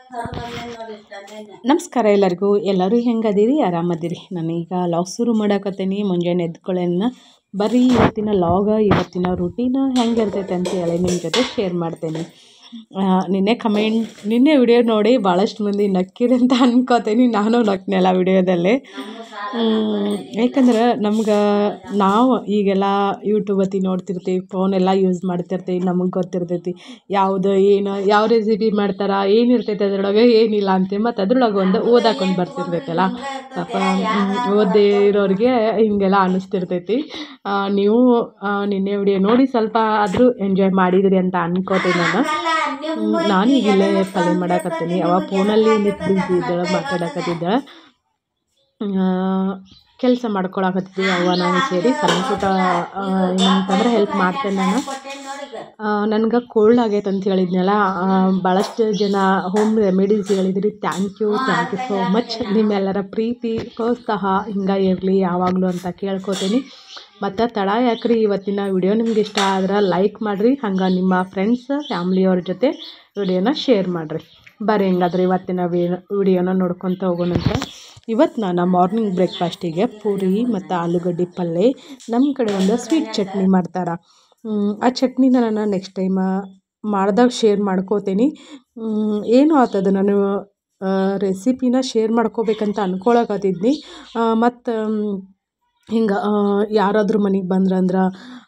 ನಮಸ್ಕಾರ ಎಲ್ಲರಿಗೂ ಎಲ್ಲರೂ ಹೆಂಗದಿರಿ ಆರಾಮದಿರಿ ನಾನೀಗ ಲಾಗ್ ಶುರು ಮಾಡಕತ್ತೀನಿ ಮುಂಜಾನೆ ಎದ್ಕೊಳ್ಳೋಣ ಬರ್ರಿ ಇವತ್ತಿನ ಲಾಗ ಇವತ್ತಿನ ರುಟೀನ್ ಹೆಂಗಿರ್ತೈತೆ ಅಂತ ಹೇಳಿ ನಿಮ್ಮ ಜೊತೆ ಶೇರ್ ಮಾಡ್ತೇನೆ ಆ, ನಿನ್ನೆ ಕಮೆಂಟ್ ನಿನ್ನೆ ವಿಡಿಯೋ ನೋಡಿ ಭಾಳಷ್ಟು ಮಂದಿ ನಕ್ಕಿರಿ ಅಂತ ಅನ್ಕೋತೀನಿ ನಾನು ನಕ್ನೆಲ್ಲ ವಿಡಿಯೋದಲ್ಲಿ ಯಾಕಂದ್ರೆ ನಮ್ಗೆ ನಾವು ಈಗೆಲ್ಲ ಯೂಟ್ಯೂಬ್ ಅತಿ ನೋಡ್ತಿರ್ತೀವಿ ಫೋನೆಲ್ಲ ಯೂಸ್ ಮಾಡ್ತಿರ್ತೀವಿ ನಮಗೆ ಗೊತ್ತಿರ್ತೈತಿ ಯಾವುದು ಏನು ಯಾವ ರೆಸಿಪಿ ಮಾಡ್ತಾರೆ ಏನಿರ್ತೈತೆ ಅದ್ರೊಳಗೆ ಏನಿಲ್ಲ ಅಂತೇಳಿ ಮತ್ತು ಅದ್ರೊಳಗೆ ಒಂದು ಓದಾಕೊಂಡು ಬರ್ತಿರ್ತೈತಲ್ಲ ಪಾಪ ಓದೇ ಇರೋರಿಗೆ ಹಿಂಗೆಲ್ಲ ಅನ್ನಿಸ್ತಿರ್ತೈತಿ ಆ, ನೀವು ಆ, ನಿನ್ನೆ ವಿಡಿಯೋ ನೋಡಿ ಸ್ವಲ್ಪ ಆದರೂ ಎಂಜಾಯ್ ಮಾಡಿದಿರಿ ಅಂತ ಅನ್ಕೋತೀನಿ ನಾನು ಹ್ಮ್, ನಾನು ಈಗ ಇಲ್ಲೇ ಪಲ್ಯ ಮಾಡಾಕತ್ತೀನಿ ಅವ ಫೋನಲ್ಲಿ ನಿಂತು ಇದ್ದಾಳೆ ಮಾತಾಡಕತ್ತಿದ್ದಾಳೆ ಕೆಲಸ ಮಾಡ್ಕೊಳಕತ್ತಿದ್ವಿ ಅವ್ವ ನಾನು ಸೇರಿ ಸಣ್ಣ ಪುಟ್ಟ ಆ, ಏನಂತಂದ್ರೆ ಹೆಲ್ಪ್ ಮಾಡ್ತೇನೆ ನಾನು ನನಗೆ ಕೋಲ್ಡ್ ಆಗೈತೆ ಅಂತ ಹೇಳಿದ್ನಲ್ಲ ಆ, ಭಾಳಷ್ಟು ಜನ ಹೋಮ್ ರೆಮಿಡೀಸ್ ಹೇಳಿದ್ರಿ thank you thank you so much ನಿಮ್ಮೆಲ್ಲರ ಪ್ರೀತಿ ಪ್ರೋತ್ಸಾಹ ಹಿಂಗೆ ಇರಲಿ ಯಾವಾಗಲೂ ಅಂತ ಕೇಳ್ಕೊತೀನಿ ಮತ್ತು ತಡ ಯಾಕ್ರಿ ಇವತ್ತಿನ ವಿಡಿಯೋ ನಿಮ್ಗೆ ಇಷ್ಟ ಆದ್ರೆ ಲೈಕ್ ಮಾಡಿರಿ ಹಂಗೆ ನಿಮ್ಮ ಫ್ರೆಂಡ್ಸ್ ಫ್ಯಾಮ್ಲಿಯವ್ರ ಜೊತೆ ವಿಡಿಯೋನ ಶೇರ್ ಮಾಡಿರಿ ಬರ್ರಿ ಹೆಂಗಾದ್ರೆ ಇವತ್ತಿನ ವಿಡಿಯೋನ ನೋಡ್ಕೊತ ಹೋಗೋಣಂತ ಇವತ್ತು ನಾನು ಮಾರ್ನಿಂಗ್ ಬ್ರೇಕ್ಫಾಸ್ಟಿಗೆ ಪೂರಿ ಮತ್ತು ಆಲೂಗಡ್ಡೆ ಪಲ್ಯ ನಮ್ಮ ಕಡೆ ಒಂದು ಸ್ವೀಟ್ ಚಟ್ನಿ ಮಾಡ್ತಾರೆ ಹ್ಮ್, ಆ ಚಟ್ನಿನ ನಾನು ನೆಕ್ಸ್ಟ್ ಟೈಮ್ ಮಾಡ್ದಾಗ ಶೇರ್ ಮಾಡ್ಕೋತೀನಿ ಹ್ಮ್, ಏನು ಆತದ ನಾನು ರೆಸಿಪಿನ ಶೇರ್ ಮಾಡ್ಕೋಬೇಕಂತ ಅನ್ಕೊಳಕತ್ತಿದ್ನಿ ಮತ್ತು ಹಿಂಗೆ ಯಾರಾದರೂ ಮನೆಗೆ ಬಂದ್ರಂದ್ರೆ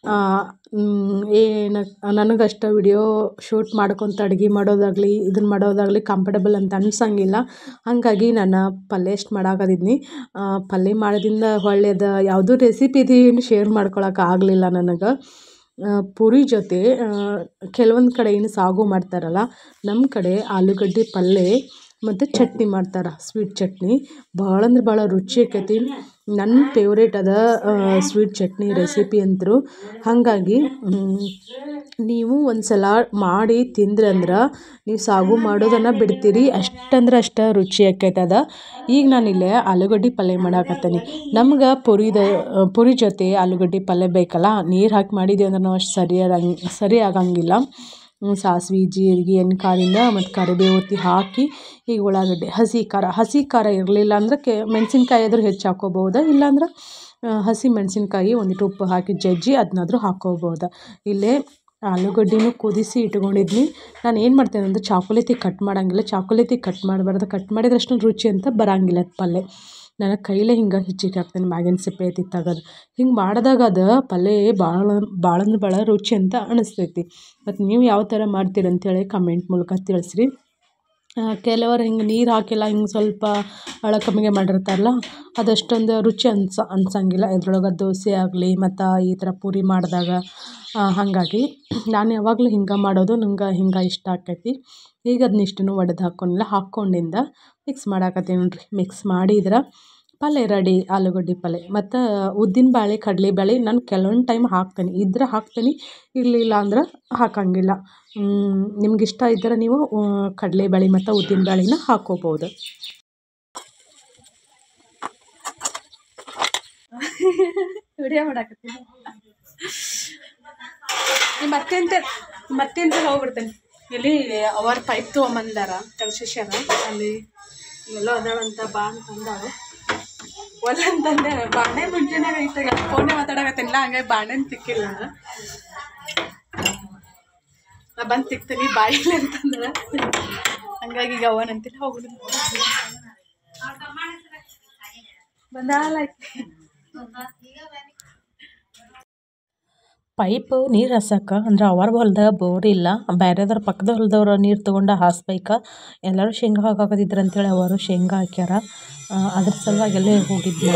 ಏನು ನನಗಷ್ಟು ವಿಡಿಯೋ ಶೂಟ್ ಮಾಡ್ಕೊತ ಅಡ್ಗೆ ಮಾಡೋದಾಗಲಿ ಇದನ್ನು ಮಾಡೋದಾಗಲಿ ಕಂಫರ್ಟಬಲ್ ಅಂತ ಅನ್ಸಂಗಿಲ್ಲ ಹಾಗಾಗಿ ನಾನು ಪಲ್ಯ ಎಷ್ಟು ಮಾಡಾಕತ್ತಿದ್ನಿ ಪಲ್ಯ ಮಾಡೋದ್ರಿಂದ ಒಳ್ಳೇದು ಯಾವುದೂ ರೆಸಿಪಿ ಏನು ಶೇರ್ ಮಾಡ್ಕೊಳಕ್ಕೆ ಆಗಲಿಲ್ಲ ನನಗೆ ಆ, ಪೂರಿ ಜೊತೆ ಕೆಲವೊಂದು ಕಡೆ ಏನು ಸಾಗು ಮಾಡ್ತಾರಲ್ಲ ನಮ್ಮ ಕಡೆ ಆಲೂಗಡ್ಡೆ ಪಲ್ಯ ಮತ್ತು ಚಟ್ನಿ ಮಾಡ್ತಾರೆ ಸ್ವೀಟ್ ಚಟ್ನಿ ಭಾಳ ಅಂದ್ರೆ ಭಾಳ ರುಚಿ ಆಕೈತಿ ನನ್ನ ಫೇವ್ರೇಟ್ ಅದ ಸ್ವೀಟ್ ಚಟ್ನಿ ರೆಸಿಪಿ ಅಂತರು ಹಾಗಾಗಿ ಮ್, ನೀವು ಒಂದು ಸಲ ಮಾಡಿ ತಿಂದ್ರಂದ್ರೆ ನೀವು ಸಾಗು ಮಾಡೋದನ್ನು ಬಿಡ್ತೀರಿ ಅಷ್ಟಂದ್ರೆ ಅಷ್ಟು ರುಚಿ ಆಕೈತದ ಈಗ ನಾನಿಲ್ಲೇ ಆಲೂಗಡ್ಡೆ ಪಲ್ಯ ಮಾಡಾಕತ್ತೀನಿ ನಮ್ಗೆ ಪುರಿದ ಪುರಿ ಜೊತೆ ಆಲೂಗಡ್ಡೆ ಪಲ್ಯ ಬೇಕಲ್ಲ ನೀರು ಹಾಕಿ ಮಾಡಿದ್ದೀವಿ ಅಂದ್ರೆ ನಾವು ಅಷ್ಟು ಸರಿಯಾದಂಗೆ ಸರಿ ಆಗಂಗಿಲ್ಲ ಹ್ಮ್, ಸಾಸ್ವೆ ಜೀರಿಗೆ ಎಣ್ಣೆ ಕಾರಿಂದ ಮತ್ತು ಕರಿಬೇವು ಒತ್ತಿ ಹಾಕಿ ಈಗ ಉಳ್ಳಾಗಡ್ಡೆ ಹಸಿ ಖಾರ ಹಸಿ ಖಾರ ಇರಲಿಲ್ಲ ಅಂದ್ರೆ ಕೆ ಮೆಣಸಿನ್ಕಾಯಿ ಆದರೂ ಹೆಚ್ಚು ಹಾಕ್ಕೋಬೋದು ಇಲ್ಲಾಂದ್ರೆ ಆ, ಹಸಿ ಮೆಣಸಿನ್ಕಾಯಿ ಒಂದಿಟ್ಟು ಉಪ್ಪು ಹಾಕಿ ಜಜ್ಜಿ ಅದನ್ನಾದ್ರೂ ಹಾಕ್ಕೋಬೋದು ಇಲ್ಲೇ ಆಲೂಗಡ್ಡೆನೂ ಕುದಿಸಿ ಇಟ್ಕೊಂಡಿದ್ನಿ ನಾನು ಏನು ಮಾಡ್ತೇನೆ ಅಂದರೆ ಚಾಕುಲೇತಿ ಕಟ್ ಮಾಡೋಂಗಿಲ್ಲ ಚಾಕುಲೇತಿ ಕಟ್ ಮಾಡಬಾರ್ದು ಕಟ್ ಮಾಡಿದ್ರೆ ಅಷ್ಟೊಂದು ರುಚಿ ಅಂತ ಬರೋಂಗಿಲ್ಲ ಅದು ಪಲ್ಯ ನಾನು ಕೈಲೇ ಹಿಂಗೆ ಹಿಚ್ಚಿಗೆ ಹಾಕ್ತೇನೆ ಮ್ಯಾಗಿನ ಸಿಪ್ಪೆ ಎತ್ತಿ ತೆಗೆದು ಹಿಂಗೆ ಮಾಡಿದಾಗ ಅದು ಪಲ್ಯ ಭಾಳ ಭಾಳ ಅಂದ್ರೆ ಭಾಳ ರುಚಿ ಅಂತ ಅನಿಸ್ತೈತಿ ಮತ್ತು ನೀವು ಯಾವ ಥರ ಮಾಡ್ತೀರಿ ಅಂತೇಳಿ ಕಮೆಂಟ್ ಮೂಲಕ ತಿಳಿಸ್ರಿ ಆ, ಕೆಲವರು ಹಿಂಗೆ ನೀರು ಹಾಕಿಲ್ಲ ಹಿಂಗೆ ಸ್ವಲ್ಪ ಹಳ ಕಮ್ಮಿಗೆ ಮಾಡಿರ್ತಾರಲ್ಲ ಅದಷ್ಟೊಂದು ರುಚಿ ಅನ್ಸ ಅನ್ಸಂಗಿಲ್ಲ ಇದ್ರೊಳಗೆ ದೋಸೆ ಆಗಲಿ ಮತ್ತು ಈ ಥರ ಪೂರಿ ಮಾಡಿದಾಗ ಆ, ಹಾಗಾಗಿ ನಾನು ಯಾವಾಗಲೂ ಹಿಂಗೆ ಮಾಡೋದು ನಂಗೆ ಹಿಂಗೆ ಇಷ್ಟ ಆಕೈತಿ ಈಗ ಅದನ್ನಿಷ್ಟನ್ನು ಒಡೆದು ಹಾಕ್ಕೊಂಡಿಲ್ಲ ಹಾಕ್ಕೊಂಡಿಂದ ಮಿಕ್ಸ್ ಮಾಡಾಕತ್ತೀನಿ ನೋಡ್ರಿ ಮಿಕ್ಸ್ ಮಾಡಿದ್ರೆ ಪಲ್ಯ ರೆಡಿ ಆಲೂಗಡ್ಡೆ ಪಲ್ಯ ಮತ್ತು ಉದ್ದಿನ ಬೇಳೆ ಕಡಲೆ ಬೇಳೆ ನಾನು ಕೆಲವೊಂದು ಟೈಮ್ ಹಾಕ್ತೀನಿ ಇದ್ರೆ ಹಾಕ್ತೀನಿ ಇರಲಿಲ್ಲ ಅಂದ್ರೆ ಹಾಕಂಗಿಲ್ಲ ನಿಮ್ಗೆ ಇಷ್ಟ ಇದ್ದರೆ ನೀವು ಕಡಲೆ ಬೇಳೆ ಮತ್ತು ಉದ್ದಿನ ಬೇಳೆನ ಹಾಕ್ಕೋಬೋದು ವಿಡಿಯೋ ಮಾಡಾಕತ್ತೀನಿ ನಿಮ್ಮ ಅತ್ತೆಂತ ಮತ್ತೆಂತ ಹೋಗ್ಬಿಡ್ತೇನೆ ಇಲ್ಲಿ ಅವರ ಪೈಪ್ ತೊಗೊಂಬಂದಾರ ತೆಗ್ಸಿಸ್ಯಾರ ಅಲ್ಲಿ ಎಲ್ಲೋ ಅದಾಳಂತ ಬಾ ಅಂತಂದಾಳ ಒಲ್ಲ ಅಂತಂದೆ ಬಾಣೆ ಮುಂಚೆನಾಗ ಐತೆ ಫೋನೇ ಮಾತಾಡಕತ್ತೀನಿಲ್ಲ ಹಂಗಾಗಿ ಬಾಣೆನ್ ತಿಕ್ಕಿಲ್ಲ ನಾನು ನಾ ಬಂದು ತಿಕ್ತೀನಿ ಬಾಯಿಲ್ಲ ಅಂತಂದ್ರೆ ಹಂಗಾಗಿ ಈಗ ಅವನಂತಿಲ್ಲ ಹೋಗ್ಬಿಡು ಬಂದಾಳ ಪೈಪು ನೀರು ಹಸಕ್ಕೆ ಅಂದ್ರೆ ಅವ್ರ ಹೊಲ್ದಾಗ ಬೋರ್ ಇಲ್ಲ ಬೇರೆದವ್ರ ಪಕ್ಕದ ಹೊಲ್ದವ್ರು ನೀರು ತೊಗೊಂಡು ಹಾಸ್ಬೇಕು ಎಲ್ಲರೂ ಶೇಂಗಾ ಹಾಕಾಕತ್ತಿದ್ರು ಅಂತೇಳಿ ಅವರು ಶೇಂಗಾ ಹಾಕ್ಯಾರ ಆ, ಅದ್ರ ಸಲುವಾಗಿ ಎಲ್ಲೇ ಹೋಗಿದ್ದೆ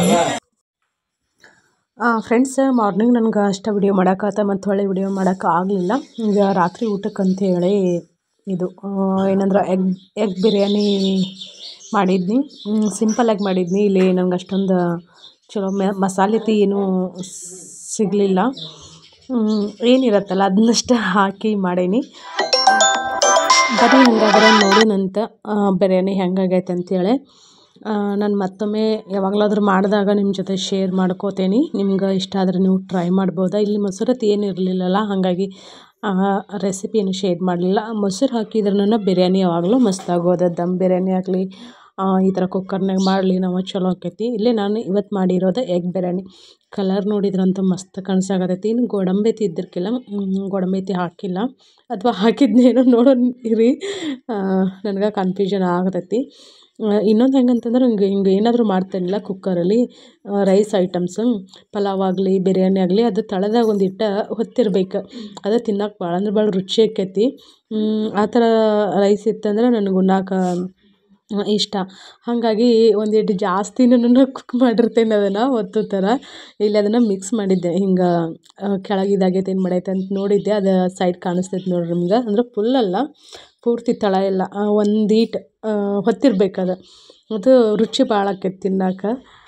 ನಾನು ಫ್ರೆಂಡ್ಸ್ ಮಾರ್ನಿಂಗ್ ನನಗೆ ಅಷ್ಟು ವಿಡಿಯೋ ಮಾಡೋಕ್ಕಾತ ಮತ್ತು ಹೊಳ್ಳಿ ವಿಡಿಯೋ ಮಾಡೋಕೆ ಆಗಲಿಲ್ಲ ಈಗ ರಾತ್ರಿ ಊಟಕ್ಕೆ ಅಂತೇಳಿ ಇದು ಆ, ಏನಂದ್ರೆ ಎಗ್ ಎಗ್ ಬಿರಿಯಾನಿ ಮಾಡಿದ್ನಿ ಸಿಂಪಲಾಗಿ ಮಾಡಿದ್ನಿ ಇಲ್ಲಿ ನಂಗೆ ಅಷ್ಟೊಂದು ಚಲೋ ಮ ಮಸಾಲೆ ತಿ ಏನೂ ಸಿಗಲಿಲ್ಲ ಏನಿರತ್ತಲ್ಲ ಅದನ್ನಷ್ಟು ಹಾಕಿ ಮಾಡೀನಿ ಬರೀ ಹಂಗಾದ್ರೆ ನೋಡೋಣಂತ ಆ, ಬಿರಿಯಾನಿ ಹೆಂಗಾಗೈತೆ ಅಂತೇಳಿ ನಾನು ಮತ್ತೊಮ್ಮೆ ಯಾವಾಗಲಾದ್ರೂ ಮಾಡಿದಾಗ ನಿಮ್ಮ ಜೊತೆ ಶೇರ್ ಮಾಡ್ಕೋತೀನಿ ನಿಮ್ಗೆ ಇಷ್ಟ ಆದರೆ ನೀವು ಟ್ರೈ ಮಾಡ್ಬೋದಾ ಇಲ್ಲಿ ಮೊಸರತ್ತು ಏನು ಇರಲಿಲ್ಲಲ್ಲ ಹಾಗಾಗಿ ರೆಸಿಪಿಯನ್ನು ಶೇರ್ ಮಾಡಲಿಲ್ಲ ಮೊಸರು ಹಾಕಿದ್ರೂ ಬಿರಿಯಾನಿ ಯಾವಾಗಲೂ ಮಸ್ತಾಗೋದು ದಮ್ ಬಿರಿಯಾನಿ ಆಗಲಿ ಈ ಥರ ಕುಕ್ಕರ್ನಾಗ ಮಾಡಲಿ ನಾವು ಚಲೋ ಆಕೈತಿ ಇಲ್ಲೇ ನಾನು ಇವತ್ತು ಮಾಡಿರೋದು ಎಗ್ ಬಿರಿಯಾನಿ ಕಲರ್ ನೋಡಿದ್ರಂತೂ ಮಸ್ತ್ ಕಾಣಿಸಾಕತ್ತೈತಿ ಇನ್ನು ಗೋಡಂಬಿ ಐತಿ ಇದ್ದಿರ್ಕಿಲ್ಲ ಗೋಡಂಬಿ ಐತಿ ಹಾಕಿಲ್ಲ ಅಥವಾ ಹಾಕಿದ್ನೇನೋ ನೋಡೋಣ ಇರಿ ನನಗೆ ಕನ್ಫ್ಯೂಷನ್ ಆಗತೈತಿ ಇನ್ನೊಂದು ಹೆಂಗಂತಂದ್ರೆ ಹಿಂಗೆ ಹಿಂಗೆ ಏನಾದರೂ ಮಾಡ್ತೇನಿಲ್ಲ ಕುಕ್ಕರಲ್ಲಿ ರೈಸ್ ಐಟಮ್ಸ್ ಪಲಾವ್ ಆಗಲಿ ಬಿರಿಯಾನಿ ಆಗಲಿ ಅದು ತಳದಾಗ ಒಂದಿಟ್ಟು ಹೊತ್ತಿರ್ಬೇಕು ಅದು ತಿನ್ನಕ್ಕೆ ಭಾಳ ಅಂದ್ರೆ ಭಾಳ ರುಚಿ ಆಕೈತಿ ಆ ಥರ ರೈಸ್ ಇತ್ತಂದ್ರೆ ನನಗೆ ಉಣ್ಣಾಕ ಇಷ್ಟ ಹಾಗಾಗಿ ಒಂದಿಟ್ಟು ಜಾಸ್ತಿನೂ ಕುಕ್ ಮಾಡಿರ್ತೇನೆ ಅದನ್ನು ಒತ್ತು ಥರ ಇಲ್ಲಿ ಅದನ್ನು ಮಿಕ್ಸ್ ಮಾಡಿದ್ದೆ ಹಿಂಗೆ ಕೆಳಗೆ ಇದಾಗೈತೆ ಏನು ಮಾಡೈತೆ ಅಂತ ನೋಡಿದ್ದೆ ಅದು ಸೈಡ್ ಕಾಣಿಸ್ತೈತೆ ನೋಡ್ರಿ ನಿಮ್ಗೆ ಅಂದ್ರೆ ಫುಲ್ ಅಲ್ಲ ಪೂರ್ತಿ ತಳ ಎಲ್ಲ ಒಂದೀಟ್ ಹೊತ್ತಿರ್ಬೇಕು ಅದು ಅದು ರುಚಿ ಭಾಳ ಆಕೈತಿ ತಿನ್ನಕ್ಕೆ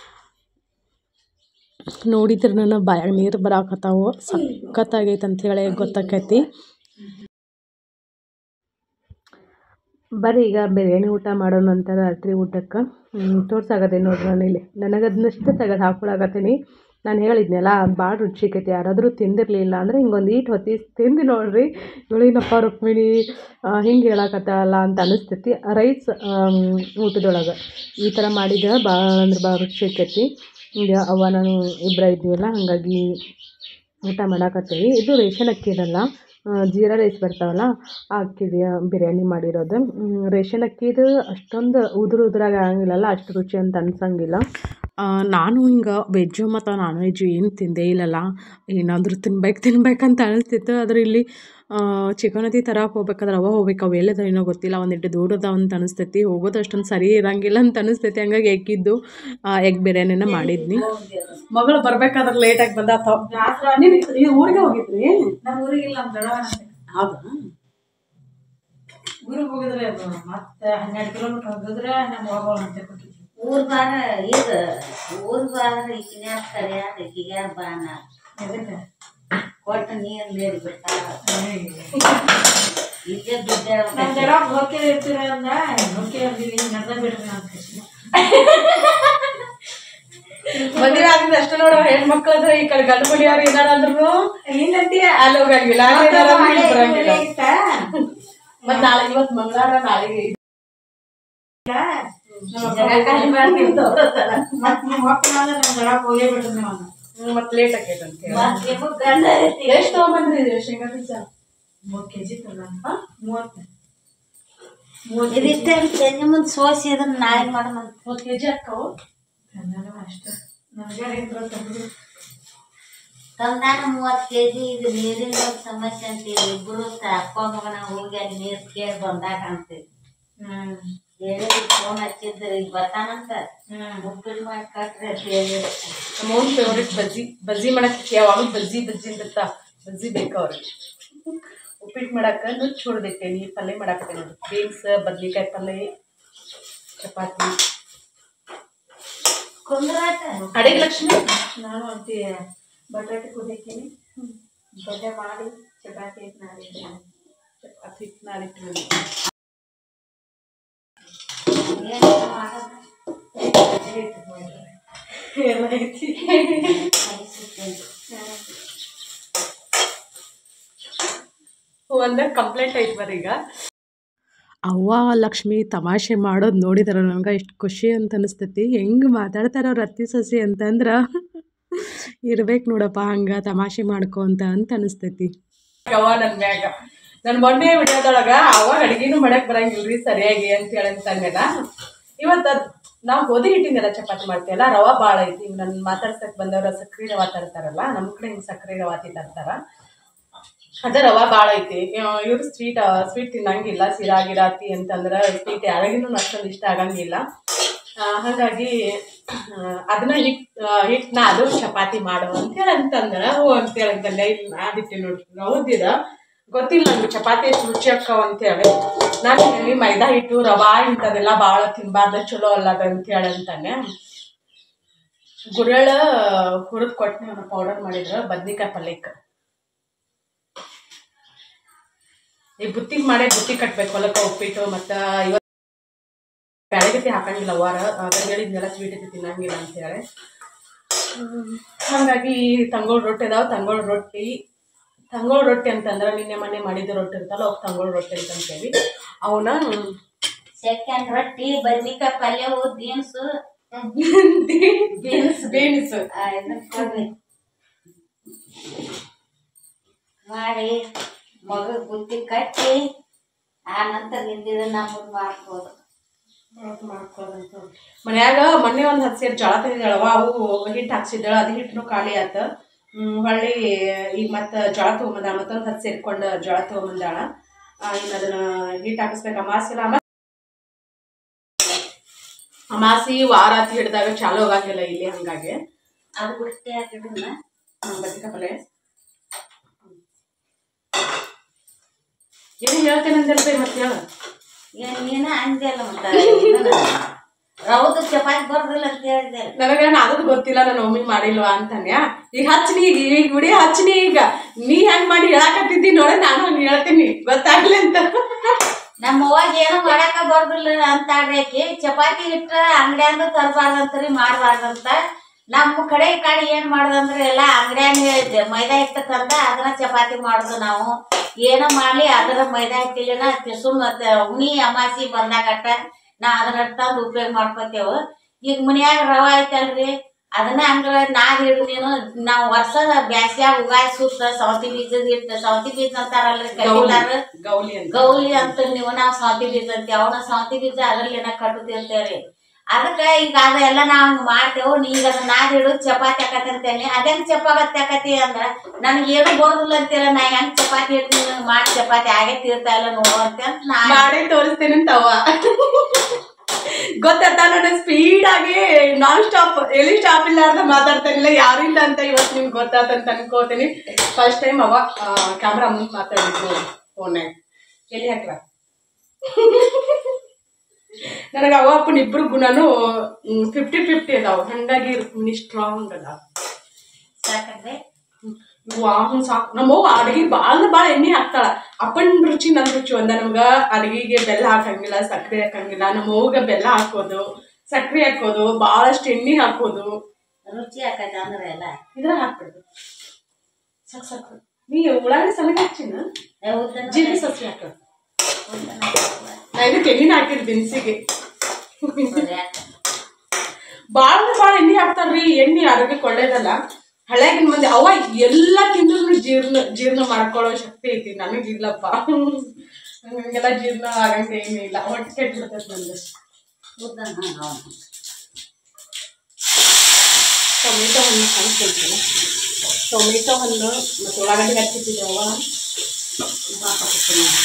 ನೋಡಿದ್ರೆ ನನ್ನ ಬಾಯಾಗ ನೀರು ಬರಾಕತ್ತಾವು ಸಖತ್ತಾಗೈತೆ ಅಂಥೇಳಿ ಗೊತ್ತಾಕೈತಿ ಬರ್ರಿ ಈಗ ಬಿರಿಯಾನಿ ಊಟ ಮಾಡೋಣ ಅಂತ ರಾತ್ರಿ ಊಟಕ್ಕೆ ತೋರ್ಸಾಗತ್ತೆ ನೋಡ್ರಿ ನಾನು ಇಲ್ಲಿ ನನಗೆ ಅದನ್ನಷ್ಟು ತೆಗೆದು ಹಾಕೊಳಕತ್ತೀನಿ ನಾನು ಹೇಳಿದ್ನಲ್ಲ ಅದು ಭಾಳ ರುಚಿ ಆಕೈತಿ ಯಾರಾದರೂ ತಿಂದಿರಲಿಲ್ಲ ಅಂದರೆ ಹಿಂಗೊಂದು ಈಟ್ ಹೊತ್ತಿ ತಿಂದು ನೋಡ್ರಿ ಇವಳೇನಪ್ಪ ರುಕ್ಮಿಣಿ ಹಿಂಗೆ ಹೇಳಕತ್ತಾಳಲ್ಲ ಅಂತ ಅನಿಸ್ತೈತಿ ರೈಸ್ ಊಟದೊಳಗೆ ಈ ಥರ ಮಾಡಿದ್ರೆ ಭಾಳ ಅಂದ್ರೆ ಭಾಳ ರುಚಿ ಆಕೈತಿ ಈಗ ಅವ್ವ ನಾನು ಇಬ್ಬರ ಇದ್ದೀವಲ್ಲ ಹಾಗಾಗಿ ಊಟ ಮಾಡಾಕತ್ತೀವಿ ಇದು ರೇಷನ್ ಅಕ್ಕಿ ಇರಲ್ಲ ಜೀರಾ ರೈಸ್ ಬರ್ತಾವಲ್ಲ ಆ ಅಕ್ಕಿದು ಬಿರಿಯಾನಿ ಮಾಡಿರೋದು ರೇಷನ್ ಅಕ್ಕಿದು ಅಷ್ಟೊಂದು ಉದುರು ಉದುರಾಗಿ ಆಗಂಗಿಲ್ಲಲ್ಲ ಅಷ್ಟು ರುಚಿ ಅಂತ ಅನ್ಸಂಗಿಲ್ಲ ನಾನು ಹಿಂಗೆ ವೆಜ್ಜು ಮತ್ತು ನಾನ್ ವೆಜ್ಜು ಏನು ತಿಂದೇ ಇಲ್ಲಲ್ಲ ಏನಾದರೂ ತಿನ್ಬೇಕು ತಿನ್ಬೇಕಂತ ಅನಿಸ್ತಿತ್ತು ಆದರೆ ಇಲ್ಲಿ ಚಿಕನ್ ಅದಿ ತರಕ್ಕೆ ಹೋಗ್ಬೇಕಾದ್ರೆ ಅವ ಹೋಗ್ಬೇಕು ಅವು ಎಲ್ಲದ ಏನೋ ಗೊತ್ತಿಲ್ಲ ಒಂದಿಟ್ಟು ದೂರ ಅದಾವ ಅಂತ ಅನಿಸ್ತೈತಿ ಹೋಗೋದು ಅಷ್ಟೊಂದು ಸರಿ ಇರಂಗಿಲ್ಲ ಅಂತ ಅನಿಸ್ತೈತಿ ಹಂಗಾಗಿ ಎಗ್ಗಿದ್ದು ಎಗ್ ಬಿರಿಯಾನಿನ ಮಾಡಿದ್ನಿ ಮಗಳು ಬರ್ಬೇಕಾದ್ರೆ ಲೇಟಾಗಿ ಬಂದಾತ ನೀನು ಈ ಊರಿಗೆ ಹೋಗಿದ್ರಿ ನಮ್ಮ ಊರಿಗಿಲ್ಲ ನಮ್ಮ ದೊಡ್ಡವನ ಹೌದಾ ಊರಿಗೆ ಹೋಗಿದ್ರೆ ಅದು ಮತ್ತೆ ಹನ್ನೆರಡು ಕಿಲೋಮೀಟರ್ ಹೋಗಿದ್ರೆ ನಮ್ಮ ಹೋಗೋಣ ಅಂತ ಕೊಟ್ಟಿದ್ವಿ ಊರ್ ಬಾರ ಈಗ ಊರ್ ಬಾರ ಈಕಿನ್ಯಾರ ಕರಿಯಾರ ಈಕಿಗ್ಯಾರ ಬಾನ ಎದಕ್ಕೆ ಕೊಟ್ಟ ನೀರ್ ನೀರ್ ಬಿಡ್ತಾರ ಇಲ್ಲೇ ಬಿದ್ದ ನಮ್ಮ ಜನ ಹೋಗಿ ಇರ್ತೀರ ಅಂದ ಹೋಗಿ ಅಂದಿವಿ ನಡೆದ ಬಿಡ್ರಿ ಅಂತ ಕೃಷ್ಣ ಮದುವೆ ಆಗಿದ್ರೆ ಅಷ್ಟು ನೋಡೋ ಹೆಣ್ಮಕ್ಳದ್ರ ಈ ಕಡೆ ಗಂಡು ಮನೆಯವ್ರು ಏನಾರ ಅಂದ್ರು ಏನಂತೀಯ ಅಲ್ಲಿ ಹೋಗಂಗಿಲ್ಲ ಅಲ್ಲಿ ಏನಾರ ಅಂದ್ರು ಇಲ್ಲಿ ಬರಂಗಿಲ್ಲ ಆಗಿತ್ತಾ? ಮತ್ ನಾಳೆ ಇವತ್ತು ಮಂಗಳವಾರ ನಾಳೆಗೆ ಜಗಕ್ಕಾಗಿ ಮಾಡ್ತೀವಿ ಮತ್ತ್ ನಿಮ್ಮ ಮಕ್ಕಳು ಅಂದ್ರೆ ನಮ್ಮ ಜನ ಹೋಗೇ ಬಿಡ್ರಿ ನೀವು ಅಂದ ಮತ್ ಲೇಟ್ ಆಕೈತೆ ಅಂತ ಹೇಳಿ ಮತ್ತ್ ನಿಮಗ್ ಗಂಡ ಐತಿ. ಎಷ್ಟು ತಗೊಂಬಂದ್ರಿ ಶೇಂಗಾ ಬೀಜ ಮೂವತ್ತು ಕೆ ಜಿ ತಲ್ಲ ಮೂವತ್ತು ಇದಿಷ್ಟೇ ತೆಂಗಿನ ಮುಂದೆ ಸೋಸಿ ಅದನ್ನ ನಾಳೆ ಮಾಡೋಣ ಮೂವತ್ತು ಕೆಜಿ ಹಾಕವು ಕನ್ನಡ ಅಷ್ಟೇ ನನಗೆ ಏನು ಬರುತ್ತೆ ತಂದಾನ ಮೂವತ್ತು ಕೆ ಜಿ ಇದು ನೀರಿನ ಒಂದ್ ಸಮಸ್ಯೆ ಅಂತೀವಿ ಇಬ್ಬರು ಅಪ್ಪ ಮಗನ ಹೋಗಿ ಅಲ್ಲಿ ನೀರು ಕೇಳಿ ಬಂದಾಗ ಅಂತೀವಿ ಹ್ಮ್ ಹೇಳಿ ಫೋನ್ ಹಚ್ಚಿದ್ರು ಈಗ ಬರ್ತಾನಂತ ಹ್ಮ್ ಉಪ್ಪಿಟ್ಟು ಮಾಡಿ ಕಟ್ರಿ ಅಂತ ಹೇಳಿ ನಮ್ಮ ಓನ್ ಫೇವ್ರೇಟ್ ಬಜ್ಜಿ ಬಜ್ಜಿ ಮಾಡಕ್ಕೆ ಯಾವಾಗಲೂ ಬಜ್ಜಿ ಬಜ್ಜಿ ಅಂತ ಬಜ್ಜಿ ಬೇಕು ಅವ್ರಿಗೆ ಉಪ್ಪಿಟ್ಟು ಮಾಡಕ್ಕೆ ನುಚ್ಚು ಹೊಡ್ದೈತೇನಿ ಪಲ್ಯ ಮಾಡಾಕತ್ತೆ ನೋಡಿ ಬೀನ್ಸ್ ಬದ್ನಿಕಾಯಿ ಪಲ್ಯ ಚಪಾತಿ ಕುಂದ್ರಾಟ ಅಡಿಗೆ ಲಕ್ಷ್ಮಿ ನಾನು ಅಂತಿ ಬಟಾಟೆ ಕುದಿತೀನಿ ಬಟ್ಟೆ ಮಾಡಿ ಚಪಾತಿ ಹಿಟ್ಟು ಮಾಡಿದ್ದೀನಿ ಚಪಾತಿ ನಾಳಿಟ್ಟು ಏನು ಮಾಡೋದು ಎಲ್ಲ ಐತಿ ಒಂದ ಕಂಪ್ಲೇಂಟ್ ಐತಿ ಬರ್ರಿ ಈಗ ಅವ್ವ ಲಕ್ಷ್ಮಿ ತಮಾಷೆ ಮಾಡೋದು ನೋಡಿದಾರ ನನಗೆ ಎಷ್ಟು ಖುಷಿ ಅಂತ ಅನಿಸ್ತೈತಿ ಹೆಂಗೆ ಮಾತಾಡ್ತಾರ ಅವ್ರ ಅತ್ತಿ ಸೊಸೆ ಅಂತಂದ್ರೆ ಇರ್ಬೇಕು ನೋಡಪ್ಪ ಹಂಗೆ ತಮಾಷೆ ಮಾಡ್ಕೊ ಅಂತ ಅಂತ ಅನಿಸ್ತೈತಿ ಅವ್ವ ನನ್ನ ಮ್ಯಾಗ ನನ್ನ ಮೊನ್ನೆ ವಿಡಿಯೋದೊಳಗ ಅವ ಅಡುಗೆನೂ ಮಾಡಕ್ ಬರಂಗಿಲ್ರಿ ಸರಿಯಾಗಿ ಅಂತ ಹೇಳಿ ಅಂತಂದೆಲ್ಲ ಇವತ್ತು ಅದು ನಾವು ಗೋಧಿ ಹಿಟ್ಟಿನೆಲ್ಲ ಚಪಾತಿ ಮಾಡ್ತೀವಲ್ಲ ರವಾ ಭಾಳ ಐತಿ ನನ್ನ ಮಾತಾಡ್ಸಕ್ ಬಂದವ್ರ ಸಕ್ರೆ ರವಾ ತರ್ತಾರಲ್ಲ ನಮ್ಮ ಕಡೆ ಹಿಂಗೆ ಸಕ್ರೆ ರವಾತಿ ತರ್ತಾರ ಅದ ರವಾ ಭಾಳ ಐತಿ ಇವ್ರು ಸ್ವೀಟ್ ಸ್ವೀಟ್ ತಿನ್ನಂಗಿಲ್ಲ ಸಿರಾ ಗಿರಾತಿ ಅಂತಂದ್ರೆ ಸ್ವೀಟ್ ಯಾರಿಗೂ ಅಷ್ಟೊಂದು ಇಷ್ಟ ಆಗಂಗಿಲ್ಲ ಆ, ಹಾಗಾಗಿ ಆ, ಅದನ್ನ ಹಿಟ್ ಹಿಟ್ಟನ್ನ ಅದು ಚಪಾತಿ ಮಾಡು ಅಂತೇಳಿ ಅಂತಂದ್ರ ಹ್ಞೂ ಅಂತೇಳಿ ಅಂತಂದೆ ಇಲ್ಲಿ ಮಾಡಿಟ್ಟೆ ನೋಡ್ರಿ ಹೌದಿದ ಗೊತ್ತಿಲ್ಲ ನಂಗೆ ಚಪಾತಿ ಎಷ್ಟು ರುಚಿ ಅಕ್ಕವ ಅಂತೇಳಿ ನಾನು ಇಲ್ಲಿ ಮೈದಾ ಹಿಟ್ಟು ರವಾ ಇಂಥದೆಲ್ಲ ಭಾಳ ತಿನ್ಬಾರ್ದು ಚಲೋ ಅಲ್ಲದ ಅಂತೇಳಿ ಅಂತಾನೆ ಗುರಳ ಹುರಿದು ಕೊಟ್ಟು ಅವನು ಪೌಡರ್ ಮಾಡಿದ್ರು ಬದ್ನಿಕಾಯಿ ಪಲ್ಯಕ್ಕೆ ಈ ಬುತ್ತಿಗೆ ಮಾಡೇ ಬುತ್ತಿ ಕಟ್ಬೇಕು ಹೊಲಕ್ಕೆ ಉಪ್ಪಿಟ್ಟು ಮತ್ತು ಇವತ್ತು ಬ್ಯಾಳಗತಿ ಹಾಕಂಗಿಲ್ಲ ವಾರ ಅದ್ರಾಗ ಹೇಳಿದ್ನೆಲ್ಲ ಸ್ವೀಟ್ ಐತಿ ತಿನ್ನಂಗಿಲ್ಲ ಅಂತೇಳಿ ಹ್ಮ್. ಹಾಗಾಗಿ ತಂಗೋಳ್ ರೊಟ್ಟಿ ಅದಾವ ತಂಗೋಳ್ ರೊಟ್ಟಿ ತಂಗೋಳು ರೊಟ್ಟಿ ಅಂತಂದ್ರೆ ನಿನ್ನೆ ಮೊನ್ನೆ ಮಾಡಿದ ರೊಟ್ಟಿ ಇರ್ತಲ್ಲ ಅವು ತಂಗೋಳು ರೊಟ್ಟಿ ಅಂತ ಅಂತೇಳಿ ಅವನ್ನ ಸೆಕೆಂಡ್ ರೊಟ್ಟಿ ಬದ್ನಿಕಾಯಿ ಪಲ್ಯವು ಬೀನ್ಸು ಬೀನ್ಸ್ ಬೀನ್ಸ್ ಮಾಡಿ ಮಗ ಬುತ್ತಿ ಕಟ್ಟಿ ಆ ನಂತರ ನಿಂದಿದ ನಮ್ಮದು ಮಾಡ್ಬೋದು ಮನ್ಯಾಗ ಮೊನ್ನೆ ಒಂದು ಹತ್ತು ಸೇರಿ ಜೋಳ ತಂದಿದ್ದಾಳವ ಅವು ಹಿಟ್ಟು ಹಾಕ್ಸಿದ್ದಾಳ ಅದು ಹಿಟ್ಟು ಖಾಲಿ ಆತ ಹ್ಮ್, ಹೊಳ್ಳಿ ಈಗ ಮತ್ತೆ ಜೋಳ ತೊಗೊಂಬಂದ ಮತ್ತೊಂದು ಹತ್ತು ಸೇರ್ಕೊಂಡು ಜೋಳ ತೊಗೊಂಬಂದಾಳ ಇನ್ನು ಅದನ್ನ ಹಿಟ್ಟು ಹಾಕಿಸ್ಬೇಕು ಅಮಾಸಿಲ್ಲ ಅಮ ಅಮಾಸಿ ವಾರ ಅಂತ ಹಿಡಿದಾಗ ಚಾಲು ಹೋಗಂಗಿಲ್ಲ ಇಲ್ಲಿ ಹಂಗಾಗಿ ಅದು ಬಿಡ್ತೆ ಹಾಕಿಡೋಣ ಬದ್ನಿಕಾಪಲ್ಲೆ ಏನು ಹೇಳ್ತೇನೆ ಮತ್ತೆ ಹೇಳು ಏನ್ ನೀನ ಅಂದೆಲ್ಲ ಮತ್ತ ರೌದು ಚಪಾತಿ ಬರೋದಿಲ್ಲ ಅಂತ ಹೇಳಿದೆ ನನಗೆ ಅದದು ಗೊತ್ತಿಲ್ಲ ನಾನು ಒಮ್ಮೆ ಮಾಡಿಲ್ವಾ ಅಂತನ್ಯ ಈಗ ಹಚ್ನಿ ಈಗ ಈಗ ವಿಡಿಯೋ ಹಚ್ನಿ ಈಗ ನೀ ಹೆಂಗ್ ಮಾಡಿ ಹೇಳಕತ್ತಿದ್ದಿ ನೋಡ ನಾನು ಹಂಗ ಹೇಳ್ತೀನಿ ಗೊತ್ತಾಗ್ಲಿ ಅಂತ ನಮ್ಮ ಅವ್ವಾಗ ಏನೋ ಮಾಡಾಕ ಬರೋದಿಲ್ಲ ಅಂತ ಆಡ್ಯಾಕಿ ಚಪಾತಿ ಹಿಟ್ಟ ಅಂಗಡ್ಯಾಂದು ತರಬಾರ್ದಂತ್ರಿ ಮಾಡಬಾರ್ದಂತ ನಮ್ಮ ಕಡೆ ಈ ಕಡೆ ಏನ್ ಮಾಡೋದಂದ್ರೆ ಎಲ್ಲ ಅಂಗಡ್ಯಾನ ಮೈದಾ ಹಿಟ್ಟು ತಂದ ಅದನ್ನ ಚಪಾತಿ ಮಾಡೋದು ನಾವು ಏನೋ ಮಾಡ್ಲಿ ಅದರ ಮೈದಾ ಹಿಟ್ಟಿಲಿನ ಸುಮ್ ಉಣಿ ಅಮಾಸಿ ಬಂದಾಗಟ್ಟ ನಾ ಅದನ್ನ ತಂದು ಉಪಯೋಗ ಮಾಡ್ಕೊತೇವ ಈಗ ಮನ್ಯಾಗ ರವ ಐತಲ್ರಿ ಅದನ್ನ ಹಂಗ ನಾದ್ ಹಿಡಿದು ನೀನು ನಾವು ವರ್ಷ ಬ್ಯಾಸ್ಯಾಗ ಉಗಾಯಿ ಸುತ್ತ ಸೌತಿ ಬೀಜದ ಹಿಟ್ಟು ಸೌತಿ ಬೀಜ ಅಂತಾರಲ್ರಿ ಕೈಲಾರ ಗೌಲಿ ಅಂತ ಗೌಲಿ ಅಂತ ನೀವು ನಾವು ಸೌತಿ ಬೀಜ ಅಂತೀವಿ ಅವನ ಸೌತಿ ಬೀಜ ಅದ್ರಲ್ಲಿ ಏನ ಕಟ್ಟುತ್ತಿರ್ತೇವ್ರಿ ಅದಕ್ಕ ಈಗ ಅದೆಲ್ಲ ನಾವ್ ಹಂಗ್ ಮಾಡ್ತೇವು ನೀಗ ಅದನ್ನ ನಾದಿಡು ಚಪಾತಿ ಆಕತಿ ಅಂತೇನಿ ಅದೇನ್ ಚಪಾತಿ ಆಕತಿ ಅಂದ್ರ ನನಗೆ ಏನು ಬರೋದಿಲ್ಲ ಅಂತೀರ ನಾ ಹೆಂಗ್ ಚಪಾತಿ ಇಡ್ತೀನಿ ನಂಗ್ ಮಾಡಿ ಚಪಾತಿ ಆಗೇ ತೀರ್ತಾ ಇಲ್ಲ ನೋಡು ಅಂತ ನಾ ಮಾಡಿ ತೋರಿಸ್ತೇನೆ ಅಂತವ ಗೊತ್ತಾತ ನಾನು ಸ್ಪೀಡ್ ಆಗಿ ನಾನ್ ಸ್ಟಾಪ್ ಎಲ್ಲಿ ಸ್ಟಾಪ್ ಇಲ್ಲಾರ್ದ ಮಾತಾಡ್ತಾನಿಲ್ಲ ಯಾರು ಇಲ್ಲ ಅಂತ ಇವತ್ತು ನಿಮ್ಗೆ ಗೊತ್ತಾತ ಅಂತ ಅನ್ಕೋತೀನಿ ಫಸ್ಟ್ ಟೈಮ್ ಅವ ಕ್ಯಾಮ್ರಾ ಮುಂದೆ ಮಾತಾಡಿದ್ರು ಫೋನ್ಯಾಗ ಎಲ್ಲಿ ಹಾಕ್ಲ ನನಗೆ ಅವ ಅಪ್ಪನ ಇಬ್ರು ಗುಣನು ಫಿಫ್ಟಿ ಫಿಫ್ಟಿ ಅದಾವ ಹಂಗಾಗಿ ನೀ ಸ್ಟ್ರಾಂಗ್ ಅದಾವ ಸಾಕಂದ್ರೆ ವಾಹನ್ ಸಾಕು ನಮ್ಮವ್ವ ಅಡಿಗೆ ಭಾಳ ಭಾಳ ಎಣ್ಣೆ ಹಾಕ್ತಾಳ ಅಪ್ಪನ ರುಚಿ ನನ್ನ ರುಚಿ ಒಂದ ನಮ್ಗ ಅಡಿಗೆಗೆ ಬೆಲ್ಲ ಹಾಕಂಗಿಲ್ಲ ಸಕ್ಕರೆ ಹಾಕಂಗಿಲ್ಲ ನಮ್ಮ ಅವ್ವಗ ಬೆಲ್ಲ ಹಾಕೋದು ಸಕ್ಕರೆ ಹಾಕೋದು ಭಾಳಷ್ಟು ಎಣ್ಣೆ ಹಾಕೋದು ರುಚಿ ಆಕೈತೆ ಅಂದ್ರೆ ಎಲ್ಲ ಇದ್ರ ಹಾಕ್ಬಿಡುದು ಸಾಕು ಸಾಕು ನೀ ಉಳ್ಳಾಗಡ್ಡಿ ಸಣ್ಣ ಹಚ್ಚಿನ ಜೀರಿಗೆ ಸಸಿ ಹಾಕ ನಾ ಇದಕ್ಕೆ ಎಣ್ಣೆ ಹಾಕಿದ್ ಬಿನ್ಸಿಗೆ ಭಾಳ ಭಾಳ ಎಣ್ಣೆ ಹಾಕ್ತಾರ್ರಿ ಎಣ್ಣೆ ಆರೋಗ್ಯಕ್ಕೆ ಒಳ್ಳೇದಲ್ಲ ಹಳೆಗಿನ ಮಂದಿ ಅವ ಎಲ್ಲ ತಿಂದ್ರು ಜೀರ್ಣ ಜೀರ್ಣ ಮಾಡ್ಕೊಳ್ಳೋ ಶಕ್ತಿ ಐತಿ ನನಗಿಲ್ಲಪ್ಪ ಹಂಗೆಲ್ಲ ಜೀರ್ಣ ಆಗಂತ ಏನಿಲ್ಲ ಹೊಟ್ಟೆ ಕೆಟ್ಬಿಡ್ತೈತೆ ನಂದು ಟೊಮೆಟೊ ಹಣ್ಣು ಕಾಣಿಸ್ಕೊಳ್ತೀನಿ ಟೊಮೆಟೊ ಹಣ್ಣು ಮತ್ತು ಉಳ್ಳಾಗಡ್ಡಿ ಹಚ್ಚಿಟ್ಟಿದ್ದವ ಹಾಕಿ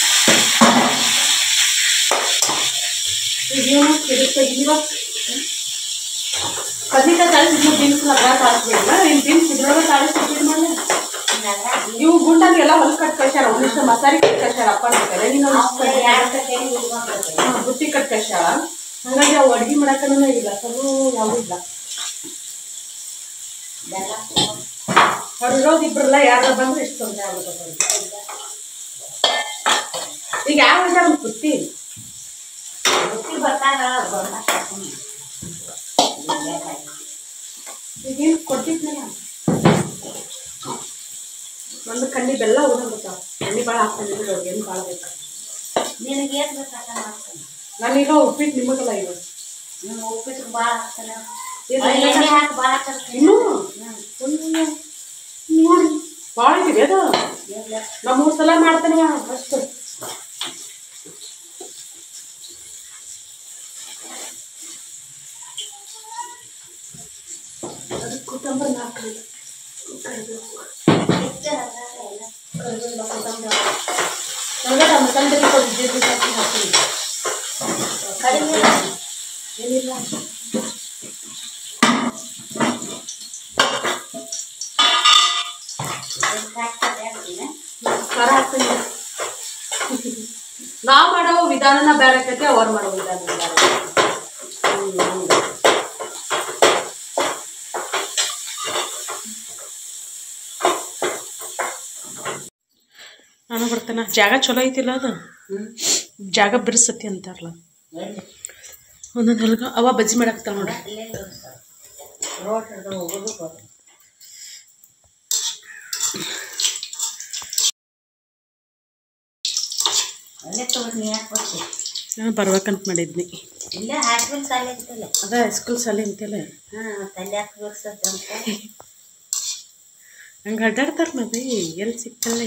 ಇದೇನು ಕಿರಿಸ್ತಾ ಇಲ್ವಾ ಬದ್ನಿಕಾಯಿ ತಾಳಿಸಿದ್ನು ಬೀನ್ಸ್ ಅದ್ರಾಗ ತಾಳಿಸ್ಬೇಕಲ್ಲ ಇನ್ನು ಬೀನ್ಸ್ ಇದ್ರೊಳಗೆ ತಾಳಿಸ್ಬಿಟ್ಟು ಮಾಡಲ್ಲ ಇವು ಗುಂಡಾಗೆಲ್ಲ ಹೊಲ ಕಟ್ ಕಳ್ಸ್ಯಾರ ಒಂದಿಷ್ಟು ಮಸಾಲೆ ಕಟ್ ಕಳ್ಸ್ಯಾರ ಅಪ್ಪ ಅಂತಾರೆ ನೀನು ಬುತ್ತಿ ಕಟ್ ಕಳ್ಸ್ಯಾಳ ಹಂಗಾಗಿ ಅವು ಅಡ್ಗೆ ಮಾಡಕ್ಕನೂ ಇಲ್ಲ ಸಲು ಯಾವೂ ಇಲ್ಲ ಅವ್ರು ಇರೋದು ಇಬ್ಬರಲ್ಲ ಯಾರು ಬಂದ್ರೆ ಇಷ್ಟು ತೊಂದರೆ ಆಗುತ್ತೆ ಅವ್ರಿಗೆ. ಈಗ ಯಾವ ಹೇಳ್ತಾರ ಬುತ್ತಿ ಈಗೇನು ಕೊಟ್ಟಿದ್ನಲ್ಲ ಒಂದು ಕಣ್ಣಿ ಬೆಲ್ಲ ಉಣಬಿಡ್ತಾವ ಕಣ್ಣಿ ಭಾಳ ಹಾಕ್ಕೊಂಡಿದ್ರು ಅವ್ರಿಗೆ ಏನು ಭಾಳ ಬೇಕು ನಿನಗೆ ಏನ್ ಬೇಕಾದ ಮಾಡ್ತಾನೆ ನಾನೀಗ ಉಪ್ಪಿಟ್ಟು ನಿಮಗಲ್ಲ ಈಗ ನೀನು ಉಪ್ಪಿಟ್ಟು ಭಾಳ ಹಾಕ್ತಾನೆ ಇದು ಎಣ್ಣೆ ಹಾಕಿ ಭಾಳ ಹಾಕ್ತಾರೆ ಇನ್ನೂ ಒಂದು ನೋಡಿ ಭಾಳ ಐತಿ ಅದು ನಾ ಮೂರು ಸಲ ಮಾಡ್ತೇನೆ ಅಷ್ಟು ಅದಕ್ಕೆ ಕೊತ್ತಂಬರಿ ನಾಲ್ಕು ನನಗೆ ಮಸಾಲೆ ಜೊತೆ ಕೊಟ್ಟಿದ್ದು ಜಾಸ್ತಿ ಹಾಕ್ತೀನಿ ಕಡಿಮೆ ಏನಿಲ್ಲ ಖಾರ ಹಾಕ್ತೀನಿ ನಾ ಮಾಡೋ ವಿಧಾನನ ಬೇರೆ ಆಕೈತಿ ಅವ್ರು ಮಾಡೋ ವಿಧಾನ ಬೇರೆ ಆಕೈತಿ. ಹ್ಮ್, ಹಂಗೆ. ನಾನು ಬರ್ತೇನೆ ಜಾಗ ಚಲೋ ಐತಿಲ್ಲ ಅದು ಜಾಗ ಬಿರ್ಸತಿ ಅಂತಾರಲ್ಲ ಒಂದೊಂದು ಹಲ್ಗ ಅವ ಬಜ್ಜಿ ಮಾಡಾಕ್ತಾವ ನೋಡ್ರಿ ರೋಡ್ ಹೋಗೋದು ತಗೊಂಡು ನೀ ಯಾಕೆ ಬರ್ತಿ ನಾನು ಬರ್ಬೇಕಂತ ಮಾಡಿದ್ನಿ ಇಲ್ಲೇ ಹಾಸ್ಪಿಲ್ ಸಾಲಿ ಅಂತಲ್ಲ ಅದ ಸ್ಕೂಲ್ ಸಾಲಿ ಅಂತೆಲ್ಲ ಹಾಂ ತಲೆ ಯಾಕೆ ಬರ್ಸತ್ತಂತ ಹಂಗೆ ಅಡ್ಡಾಡ್ತಾರೆ ಮದಿ ಎಲ್ಲಿ ಸಿಕ್ಕಲ್ಲ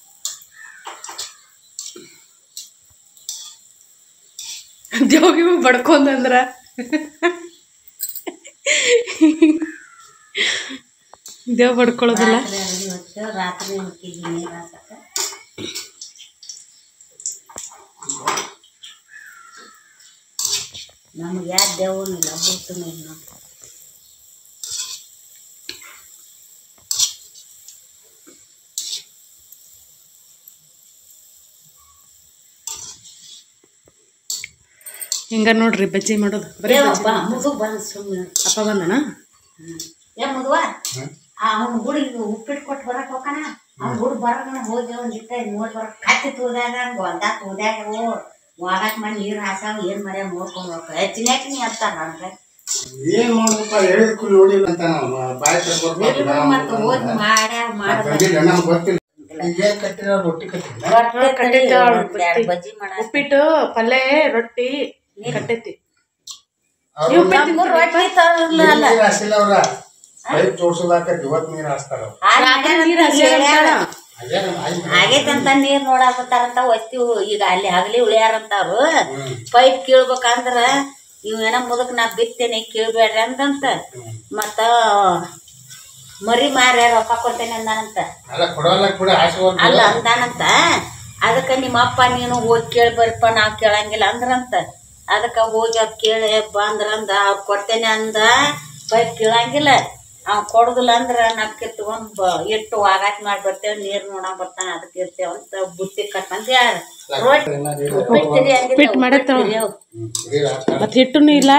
ದೇವ್ಗಿ ಬಡ್ಕೊಂದಂದ್ರ ದೇವ್ ಬಡ್ಕೊಳ್ಳೋದಿಲ್ಲ ರಾತ್ರಿ ಅರಳಿ ಹೊತ್ತು ರಾತ್ರಿ ಹೋಗಿದ್ವಿ ನೀರು ಹಾಸಕ್ಕೆ ನಮ್ಗೆ ಯಾವ ದೇವನೂ ಇಲ್ಲ ಭೂತನೂ ಇಲ್ಲ ಹಿಂಗ ನೋಡ್ರಿ ಬಜ್ಜಿ ಮಾಡೋದು ಬರೀ ಬಜ್ಜಿ. ದೇವಪ್ಪ ಮುದು ಬಂದು ಸುಮ್ಮನೆ ಅಪ್ಪ ಬಂದಣ ಏ ಮುದುವ ಅವನ ಗುಡಿಗೆ ಉಪ್ಪಿಟ್ಟು ಕೊಟ್ಟು ಬರಕ್ ಹೋಗಣ ಅವ್ನ ಗುಡಿ ಬರೋಣ ಹೋಗಿ ಒಂದ್ ಇಟ್ಟ ನೋಡಿ ಬರ ಕತ್ತಿ ತೂದಾಗ ಒಂದ ತೂದಾಗ ವಾಗಕ್ ಮಾಡಿ ನೀರು ಹಾಸಾವ ಏನ್ ಮಾಡ್ಯ ನೋಡ್ಕೊಂಡು ಹೋಗ ಹೆಚ್ಚಿನ್ಯಾಕ ನೀ ಅಂತಾರ ನನಗೆ ಏನ್ ಮಾಡ್ಬೇಕ ಹೇಳಿದ ಕೂಲಿ ನೋಡಿಲ್ಲ ಅಂತ ನಾವು ಬಾಯಿ ಇಲ್ಲ ಮತ್ತೆ ಹೋಗಿ ಮಾಡ್ಯಾರ ಮಾಡ್ಬೇಕು ನಮ್ಗೆ ಗೊತ್ತಿಲ್ಲ ಇಲ್ಲೇ ಕಟ್ಟಿರೋ ರೊಟ್ಟಿ ಕಟ್ಟಿಲ್ಲ ಎರಡು ಬಜ್ಜಿ ಮಾಡ ಉಪ್ಪಿಟ್ಟು ಪಲ್ಯ ರೊಟ್ಟಿ ಕಟ್ಟೈತಿ ನಮ್ಗೂ ರೊಟ್ಟಿ ತರಲ್ಲ ಅಲ್ಲ ನೀರ್ ಹಾಸಿಲ್ಲ ಅವ್ರ ಪೈಪ್ ಜೋಡ್ಸೋದಾಕ ಇವತ್ ನೀರ್ ಹಾಸ್ತಾರ ಅವ್ರು. ಅದೇ ನಮ್ಮ ಆಯಿ ಮನೆ. ಆಗೈತಂತ ನೀರ್ ನೋಡಾಕತ್ತಾರಂತ ಒತ್ತಿ ಈಗ ಅಲ್ಲಿ ಹಗಲಿ ಉಳಿಯಾರಂತಾರು ಪೈಪ್ ಕೀಳ್ಬೇಕಂದ್ರ ಇವೇನ ಮುದಕ್ ನಾ ಬಿತ್ತೇನೆ ಕೀಳ್ಬೇಡ್ರಿ ಅಂದಂತ ಮತ್ತ ಮರಿ ಮಾರ್ಯ ರೊಕ್ಕ ಕೊಡ್ತೇನೆ ಅಂದಾನಂತ ಅಲ್ಲ ಕೊಡಲ್ಲ ಕೂಡ ಹಾಸ್ಕೊಂಡ್ ಅಲ್ಲ ಅಂದಾನಂತ ಅದಕ್ಕ ನಿಮ್ಮ ಅಪ್ಪ ನೀನು ಹೋಗಿ ಕೇಳಿ ಬರ್ಪ ನಾವ್ ಕೇಳಂಗಿಲ್ಲ ಅಂದ್ರಂತ ಅದಕ್ಕ ಹೋಗಿ ಅವ್ರು ಕೇಳಿ ಬಂದ್ರಂದ ಅವ್ರು ಕೊಡ್ತೇನೆ ಅಂದ ಪೈಪ್ ಕೀಳಂಗಿಲ್ಲ ಅವ್ ಕೊಡುದಿಲ್ಲ ಅಂದ್ರ ನಾವ್ ಕಿತ್ಕೊಂಡ್ ಬ ಇಟ್ಟು ವಾಗಾಟ್ ಮಾಡಿ ಬರ್ತೇವೆ ನೀರ್ ನೋಡಕ್ ಬರ್ತಾನ ಅದಕ್ಕೆ ಇರ್ತೇವ ಅಂತ ಬುತ್ತಿ ಕಟ್ಟಂತ ಯಾರ ರೊಟ್ಟಿ ಉಪ್ಪಿಟ್ಟು ತಿರಿ ಹಂಗಿಲ್ಲ, ಉಪ್ಪಿಟ್ಟು ಮಾಡತ್ತಾವ. ಉಪ್ಪಿಟ್ಟು ತಿರಿ ಅವು. ನೀರ್ ಹಾಸ್ತಾರ ಮತ್ತೆ ಹಿಟ್ಟೂ ಇಲ್ಲ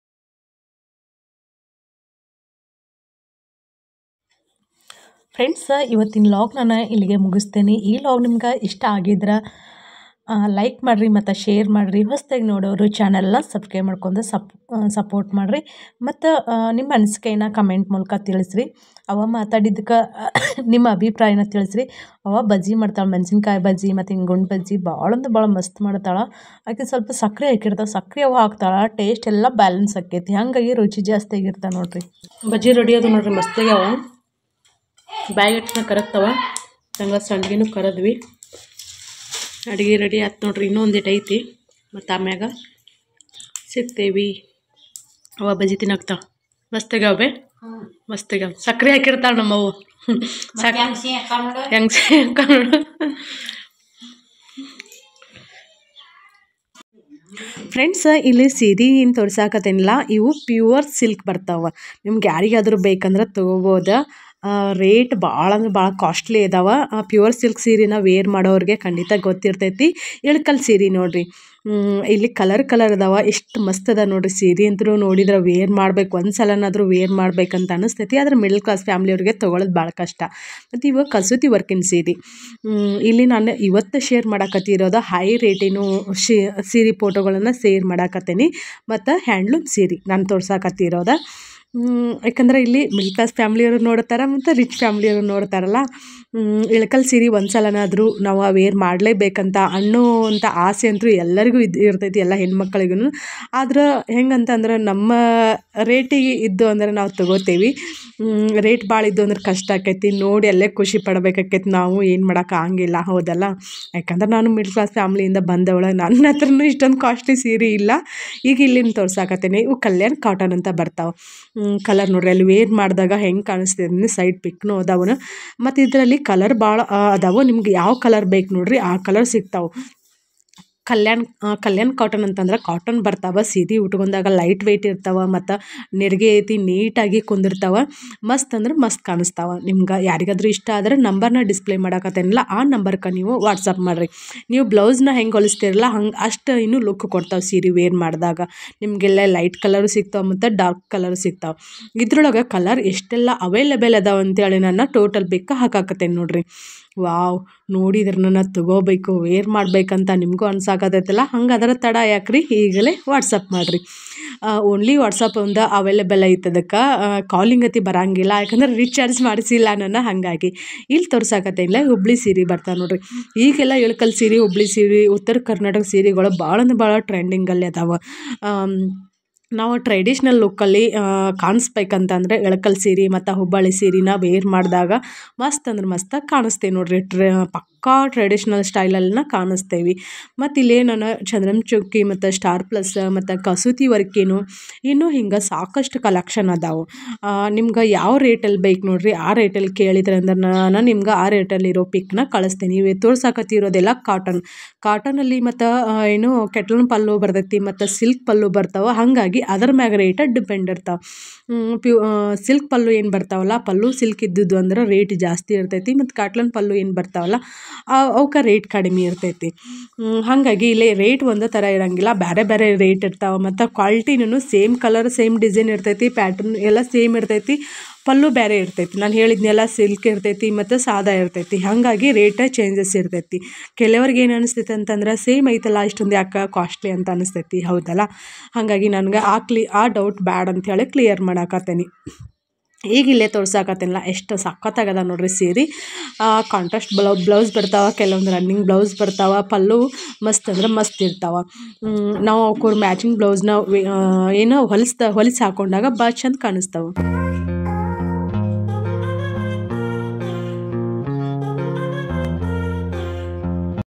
ಫ್ರೆಂಡ್ಸ್ ಇವತ್ತಿನ ಲಾಗ್ ನಾನು ಇಲ್ಲಿಗೆ ಮುಗಿಸ್ತೇನೆ ಈ ಲಾಗ್ ನಿಮ್ಗೆ ಇಷ್ಟ ಆಗಿದ್ರೆ ಲೈಕ್ ಮಾಡಿರಿ ಮತ್ತು ಶೇರ್ ಮಾಡಿರಿ ಹೊಸ್ದಾಗಿ ನೋಡೋರು ಚಾನಲ್ನ ಸಬ್ಸ್ಕ್ರೈಬ್ ಮಾಡ್ಕೊಂಡು ಸಪ್ ಸಪೋರ್ಟ್ ಮಾಡಿರಿ ಮತ್ತು ನಿಮ್ಮ ಅನಿಸಿಕೆನ ಕಮೆಂಟ್ ಮೂಲಕ ತಿಳಿಸ್ರಿ ಅವ ಮಾತಾಡಿದ್ದಕ್ಕೆ ನಿಮ್ಮ ಅಭಿಪ್ರಾಯನ ತಿಳಿಸ್ರಿ ಅವ ಬಜ್ಜಿ ಮಾಡ್ತಾಳೆ ಮೆಣಸಿನ್ಕಾಯಿ ಬಜ್ಜಿ ಮತ್ತು ಹಿಂಗುಂಡು ಬಜ್ಜಿ ಭಾಳ ಅಂದ್ರೆ ಭಾಳ ಮಸ್ತ್ ಮಾಡ್ತಾಳೆ ಆಕೆ ಸ್ವಲ್ಪ ಸಕ್ಕರೆ ಹಾಕಿರ್ತಾಳೆ ಸಕ್ಕರೆ ಅವ ಹಾಕ್ತಾಳೆ ಟೇಸ್ಟ್ ಎಲ್ಲ ಬ್ಯಾಲೆನ್ಸ್ ಆಕೈತಿ ಹಾಗಾಗಿ ರುಚಿ ಜಾಸ್ತಿ ಆಗಿರ್ತಾವೆ ನೋಡ್ರಿ ಬಜ್ಜಿ ರೆಡಿ ಅದು ನೋಡ್ರಿ ಮಸ್ತಾಗ್ಯಾವ ಬ್ಯಾಗ್ ಕರಗ್ತಾವ ಹಂಗೆ ಸಂಡ್ಗಿನೂ ಕರದ್ವಿ ಅಡುಗೆ ರೆಡಿ ಆಯ್ತು ನೋಡ್ರಿ ಇನ್ನೂ ಒಂದಿಟ್ಟು ಐತಿ ಮತ್ತು ಆಮ್ಯಾಗ ಸಿಗ್ತೇವಿ ಅವ ಬಜ್ಜಿ ತಿನ್ನಕ್ತಾವ ಮಸ್ತಾಗ್ಯಾವ ಬೇ ಮಸ್ತಾಗ್ಯಾವ ಸಕ್ಕರೆ ಹಾಕಿರ್ತಾಳೆ ನಮ್ಮವು ಸಕ್ ಹೆಂಗ್ ಸಿಹಿ ಹಾಕ್ಕೊಂಡು ಹೆಂಗ್ ಕನ್ನಡ ಫ್ರೆಂಡ್ಸ್ ಇಲ್ಲಿ ಸೀರೆ ಏನು ತೋರ್ಸಾಕತ್ತೇನಿಲ್ಲ ಇವು ಪ್ಯೂರ್ ಸಿಲ್ಕ್ ಬರ್ತಾವ ನಿಮ್ಗೆ ಯಾರಿಗಾದ್ರೂ ಬೇಕಂದ್ರೆ ತೊಗೋಬೋದು ರೇಟ್ ಭಾಳ ಅಂದ್ರೆ ಭಾಳ ಕಾಸ್ಟ್ಲಿ ಇದಾವ ಪ್ಯೂರ್ ಸಿಲ್ಕ್ ಸೀರೆನ ವೇರ್ ಮಾಡೋರಿಗೆ ಖಂಡಿತ ಗೊತ್ತಿರ್ತೈತಿ ಇಳ್ಕಲ್ ಸೀರೆ ನೋಡ್ರಿ ಹ್ಮ್, ಇಲ್ಲಿ ಕಲರ್ ಕಲರ್ ಅದಾವ ಎಷ್ಟು ಮಸ್ತ್ ಅದ ನೋಡ್ರಿ ಸೀರೆ ಅಂತೂ ನೋಡಿದ್ರೆ ವೇರ್ ಮಾಡ್ಬೇಕು ಒಂದು ಸಲನಾದರೂ ವೇರ್ ಮಾಡ್ಬೇಕಂತ ಅನಿಸ್ತೈತಿ ಆದ್ರೆ ಮಿಡಲ್ ಕ್ಲಾಸ್ ಫ್ಯಾಮ್ಲಿಯವ್ರಿಗೆ ತೊಗೊಳೋದು ಭಾಳ ಕಷ್ಟ ಮತ್ತು ಇವಾಗ ಕಸೂತಿ ವರ್ಕಿನ ಸೀರೆ ಹ್ಮ್, ಇಲ್ಲಿ ನಾನು ಇವತ್ತು ಶೇರ್ ಮಾಡಾಕತ್ತಿರೋದು ಹೈ ರೇಟಿನ ಶಿ ಸೀರೆ ಫೋಟೋಗಳನ್ನು ಶೇರ್ ಮಾಡಾಕತ್ತೀನಿ ಮತ್ತು ಹ್ಯಾಂಡ್ಲೂಮ್ ಸೀರೆ ನಾನು ತೋರ್ಸಾಕತ್ತಿರೋದು ಹ್ಮ್, ಯಾಕಂದ್ರೆ ಇಲ್ಲಿ ಮಿಡ್ಲ್ ಕ್ಲಾಸ್ ಫ್ಯಾಮ್ಲಿಯವರು ನೋಡ್ತಾರೆ ಮತ್ತು ರಿಚ್ ಫ್ಯಾಮ್ಲಿಯವರು ನೋಡ್ತಾರಲ್ಲ ಹ್ಮ್, ಇಳಕಲ್ ಸೀರೆ ಒಂದು ಸಲನಾದರೂ ನಾವು ವೇರ್ ಮಾಡಲೇಬೇಕಂತ ಅನ್ನೋವಂಥ ಆಸೆ ಅಂತೂ ಎಲ್ಲರಿಗೂ ಇದು ಇರ್ತೈತಿ ಎಲ್ಲ ಹೆಣ್ಮಕ್ಳಿಗೂ ಆದ್ರೆ ಹೆಂಗಂತಂದ್ರೆ ನಮ್ಮ ರೇಟಿಗೆ ಇದ್ದು ಅಂದ್ರೆ ನಾವು ತಗೋತೀವಿ ರೇಟ್ ಭಾಳ ಇದ್ದು ಅಂದ್ರೆ ಕಷ್ಟ ಆಕೈತಿ ನೋಡಿ ಅಲ್ಲೇ ಖುಷಿ ಪಡ್ಬೇಕಾಕೈತಿ ನಾವು ಏನು ಮಾಡೋಕೆ ಆಗಂಗಿಲ್ಲ ಹೌದಲ್ಲ ಯಾಕಂದ್ರೆ ನಾನು ಮಿಡ್ಲ್ ಕ್ಲಾಸ್ ಫ್ಯಾಮ್ಲಿಯಿಂದ ಬಂದವಳು ನನ್ನ ಹತ್ರನೂ ಇಷ್ಟೊಂದು ಕಾಸ್ಟ್ಲಿ ಸೀರೆ ಇಲ್ಲ ಈಗ ಇಲ್ಲಿಂದ ತೋರ್ಸಾಕತ್ತೇನೆ ಇವು ಕಲ್ಯಾಣ್ ಕಾಟನ್ ಅಂತ ಬರ್ತಾವೆ ಕಲರ್ ನೋಡ್ರಿ ಅಲ್ಲಿ ವೇರ್ ಮಾಡಿದಾಗ ಹೆಂಗೆ ಕಾಣಿಸ್ತಿದೆ ಸೈಡ್ ಪಿಕ್ನು ಅದಾವನು ಮತ್ತು ಇದರಲ್ಲಿ ಕಲರ್ ಭಾಳ ಅದಾವು ನಿಮ್ಗೆ ಯಾವ ಕಲರ್ ಬೇಕು ನೋಡ್ರಿ ಆ ಕಲರ್ ಸಿಗ್ತಾವೆ ಕಲ್ಯಾಣ್ ಆ, ಕಲ್ಯಾಣ್ ಕಾಟನ್ ಅಂತಂದ್ರೆ ಕಾಟನ್ ಬರ್ತಾವ ಸೀರೆ ಉಟ್ಕೊಂಡಾಗ ಲೈಟ್ ವೆಯ್ಟ್ ಇರ್ತಾವ ಮತ್ತು ನೆರಿಗೆ ಐತಿ ನೀಟಾಗಿ ಕುಂದಿರ್ತಾವ ಮಸ್ತ್ ಅಂದ್ರೆ ಮಸ್ತ್ ಕಾಣಿಸ್ತಾವ ನಿಮ್ಗೆ ಯಾರಿಗಾದ್ರೂ ಇಷ್ಟ ಆದರೆ ನಂಬರ್ನ ಡಿಸ್ಪ್ಲೇ ಮಾಡಕತ್ತೇನಿಲ್ಲ ಆ ನಂಬರ್ಗೆ ನೀವು ವಾಟ್ಸಪ್ ಮಾಡಿರಿ ನೀವು ಬ್ಲೌಸ್ನ ಹೆಂಗೆ ಹೊಲಿಸ್ತಿರಲ್ಲ ಹಂಗೆ ಅಷ್ಟು ಇನ್ನೂ ಲುಕ್ ಕೊಡ್ತಾವೆ ಸೀರೆ ವೇರ್ ಮಾಡಿದಾಗ ನಿಮಗೆಲ್ಲ ಲೈಟ್ ಕಲರು ಸಿಗ್ತಾವೆ ಮತ್ತು ಡಾರ್ಕ್ ಕಲರು ಸಿಗ್ತಾವೆ ಇದ್ರೊಳಗೆ ಕಲರ್ ಎಷ್ಟೆಲ್ಲ ಅವೈಲೇಬಲ್ ಅದಾವ ಅಂತೇಳಿ ನಾನು ಟೋಟಲ್ ಬೇಕಾ ಹಾಕಾಕತ್ತೇನೆ ನೋಡ್ರಿ ವಾವ್ ನೋಡಿದ್ರೆ ನನ್ನ ತಗೋಬೇಕು ವೇರ್ ಮಾಡ್ಬೇಕಂತ ನಿಮಗೂ ಅನ್ಸಾಕತೈತಲ್ಲ ಹಂಗೆ ಅದರ ತಡ ಯಾಕ್ರಿ ಈಗಲೇ ವಾಟ್ಸಪ್ ಮಾಡಿರಿ ಓನ್ಲಿ ವಾಟ್ಸಪ್ ಒಂದು ಅವೈಲೇಬಲ್ ಐತೆ ಅದಕ್ಕೆ ಕಾಲಿಂಗ್ ಅತಿ ಬರಂಗಿಲ್ಲ ಯಾಕಂದ್ರೆ ರೀಚಾರ್ಜ್ ಮಾಡಿಸಿಲ್ಲ ನಾನು ಹಾಗಾಗಿ ಇಲ್ಲಿ ತೋರ್ಸಾಕತ್ತೇನಿಲ್ಲ ಹುಬ್ಳಿ ಸೀರೆ ಬರ್ತಾವೆ ನೋಡ್ರಿ ಈಗೆಲ್ಲ ಇಳಕಲ್ ಸೀರೆ ಹುಬ್ಳಿ ಸೀರೆ ಉತ್ತರ ಕರ್ನಾಟಕ ಸೀರೆಗಳು ಭಾಳ ಅಂದ್ರೆ ಭಾಳ ಟ್ರೆಂಡಿಂಗಲ್ಲಿ ಅದಾವೆ ನಾವು ಟ್ರೆಡಿಷ್ನಲ್ ಲುಕ್ಕಲ್ಲಿ ಕಾಣಿಸ್ಬೇಕಂತಂದರೆ ಇಳಕಲ್ ಸೀರೆ ಮತ್ತು ಹುಬ್ಬಳ್ಳಿ ಸೀರೆನ ವೇರ್ ಮಾಡಿದಾಗ ಮಸ್ತ್ ಅಂದ್ರೆ ಮಸ್ತಾಗಿ ಕಾಣಿಸ್ತೇವೆ ನೋಡ್ರಿ ಟ್ರೆ ಪಕ್ಕಾ ಟ್ರೆಡಿಷ್ನಲ್ ಸ್ಟೈಲಲ್ಲಿನ ಕಾಣಿಸ್ತೇವೆ ಮತ್ತು ಇಲ್ಲೇನು ಚಂದ್ರಮ್ ಚೌಕಿ ಮತ್ತು ಸ್ಟಾರ್ ಪ್ಲಸ್ ಮತ್ತು ಕಸೂತಿ ವರ್ಕೇನು ಇನ್ನೂ ಹಿಂಗೆ ಸಾಕಷ್ಟು ಕಲೆಕ್ಷನ್ ಅದಾವೆ ನಿಮ್ಗೆ ಯಾವ ರೇಟಲ್ಲಿ ಬೇಕು ನೋಡ್ರಿ ಆ ರೇಟಲ್ಲಿ ಕೇಳಿದ್ರೆ ಅಂದ್ರೆ ನಾನು ನಿಮ್ಗೆ ಆ ರೇಟಲ್ಲಿರೋ ಪಿಕ್ನ ಕಳಿಸ್ತೀನಿ ಇವು ತೋರ್ಸಾಕತ್ತಿರೋದೆಲ್ಲ ಕಾಟನ್ ಕಾಟನಲ್ಲಿ ಮತ್ತು ಏನು ಕೆಟ್ಲನ್ ಪಲ್ಲು ಬರ್ತೈತಿ ಮತ್ತು ಸಿಲ್ಕ್ ಪಲ್ಲು ಬರ್ತಾವೆ ಹಾಗಾಗಿ ಅದ್ರ ಮ್ಯಾಗ ರೇಟ ಡಿಪೆಂಡ್ ಇರ್ತಾವೆ ಪ್ಯೂ ಸಿಲ್ಕ್ ಪಲ್ಲು ಏನು ಬರ್ತಾವಲ್ಲ ಪಲ್ಲು ಸಿಲ್ಕ್ ಇದ್ದಿದ್ದು ಅಂದ್ರೆ ರೇಟ್ ಜಾಸ್ತಿ ಇರ್ತೈತಿ ಮತ್ತು ಕಾಟ್ಲನ್ ಪಲ್ಲು ಏನು ಬರ್ತಾವಲ್ಲ ಅವಕ್ಕೆ ರೇಟ್ ಕಡಿಮೆ ಇರ್ತೈತಿ ಹ್ಮ್, ಹಾಗಾಗಿ ಇಲ್ಲಿ ರೇಟ್ ಒಂದೇ ಥರ ಇರೋಂಗಿಲ್ಲ ಬೇರೆ ಬೇರೆ ರೇಟ್ ಇರ್ತಾವೆ ಮತ್ತು ಕ್ವಾಲಿಟಿನೂ ಸೇಮ್ ಕಲರ್ ಸೇಮ್ ಡಿಸೈನ್ ಇರ್ತೈತಿ ಪ್ಯಾಟರ್ನ್ ಎಲ್ಲ ಸೇಮ್ ಇರ್ತೈತಿ ಪಲ್ಲು ಬೇರೆ ಇರ್ತೈತಿ ನಾನು ಹೇಳಿದ್ನೆಲ್ಲ ಸಿಲ್ಕ್ ಇರ್ತೈತಿ ಮತ್ತು ಸಾದಾ ಇರ್ತೈತಿ ಹಾಗಾಗಿ ರೇಟ ಚೇಂಜಸ್ ಇರ್ತೈತಿ ಕೆಲವ್ರಿಗೆ ಏನು ಅನಿಸ್ತೈತೆ ಅಂತಂದ್ರೆ ಸೇಮ್ ಐತಲ್ಲ ಇಷ್ಟೊಂದು ಯಾಕೆ ಕಾಸ್ಟ್ಲಿ ಅಂತ ಅನಿಸ್ತೈತಿ ಹೌದಲ್ಲ ಹಾಗಾಗಿ ನನಗೆ ಆ ಕ್ಲಿ ಆ ಡೌಟ್ ಬ್ಯಾಡ್ ಅಂಥೇಳಿ ಕ್ಲಿಯರ್ ಮಾಡಾಕತ್ತೇನೆ ಈಗ ಇಲ್ಲೇ ತೋರ್ಸಾಕತ್ತೇನಲ್ಲ ಎಷ್ಟು ಸಖತ್ತಾಗದ ನೋಡ್ರಿ ಸೀರೆ ಕಾಂಟ್ರಾಸ್ಟ್ ಬ್ಲೌ ಬ್ಲೌಸ್ ಬರ್ತಾವೆ ಕೆಲವೊಂದು ರನ್ನಿಂಗ್ ಬ್ಲೌಸ್ ಬರ್ತಾವೆ ಪಲ್ಲು ಮಸ್ತ್ ಅಂದ್ರೆ ಮಸ್ತ್ ಇರ್ತಾವೆ ನಾವು ಅವ್ಕೂರ್ ಮ್ಯಾಚಿಂಗ್ ಬ್ಲೌಸ್ನ ಏನೋ ಹೊಲಿಸ್ದ ಹೊಲಿಸಿ ಹಾಕೊಂಡಾಗ ಭಾಳ ಚಂದ ಕಾಣಿಸ್ತಾವೆ